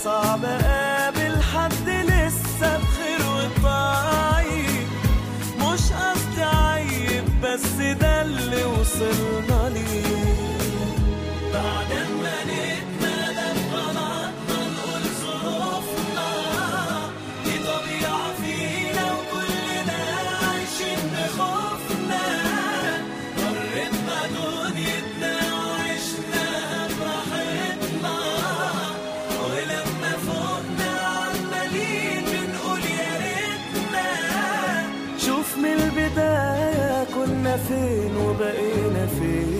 صعب اقابل حد لسه بخير وطيب مش قصدي عيب بس ده اللي وصلنا ليه بعد ما نتمادى بغلطنا نقول ظروفنا دي طبيعة فينا وكلنا عايشين بخوفنا مرتنا دنيتنا وعشناها براحتنا ولما فوقنا عمالين بنقول يا ريتنا شوف من البداية كنا فين وبقينا فين